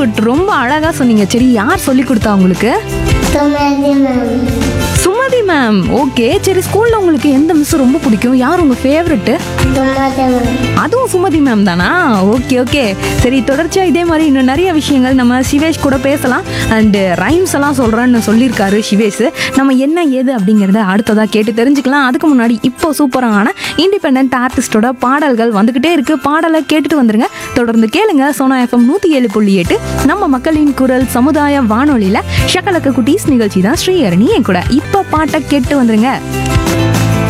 cute ரொம்ப அழகா சொன்னீங்க சரி யார் சொல்லி கொடுத்தா உங்களுக்கு Sumathi ma'am Sumathi ma'am okay சரி ஸ்கூல்ல உங்களுக்கு எந்த மிஸ் ரொம்ப பிடிக்கும் யார் உங்க ஃபேவரெட்டு சுமதி மேம் அதுவும் சுமதி மேம் தானா ஓகே ஓகே சரி தொடர்ச்சியாக இதே மாதிரி இன்னும் நிறைய விஷயங்கள் நம்ம சிவேஷ் கூட பேசலாம் அண்டு ரைம்ஸ் எல்லாம் சொல்கிறேன்னு சொல்லியிருக்காரு சிவேஷ் நம்ம என்ன ஏது அப்படிங்கிறத அடுத்ததாக கேட்டு தெரிஞ்சுக்கலாம் அதுக்கு முன்னாடி இப்போ சூப்பரான இண்டிபெண்ட் ஆர்டிஸ்டோட பாடல்கள் வந்துக்கிட்டே இருக்கு பாடலை கேட்டுட்டு வந்துருங்க தொடர்ந்து கேளுங்க சோனா எஃப்எம் நூற்றி ஏழு புள்ளி எட்டு நம்ம மக்களின் குரல் சமுதாய வானொலியில் ஷக்கலக்க குட்டீஸ் நிகழ்ச்சி தான் ஸ்ரீஹரணி என் கூட இப்போ பாட்டை கேட்டு வந்துருங்க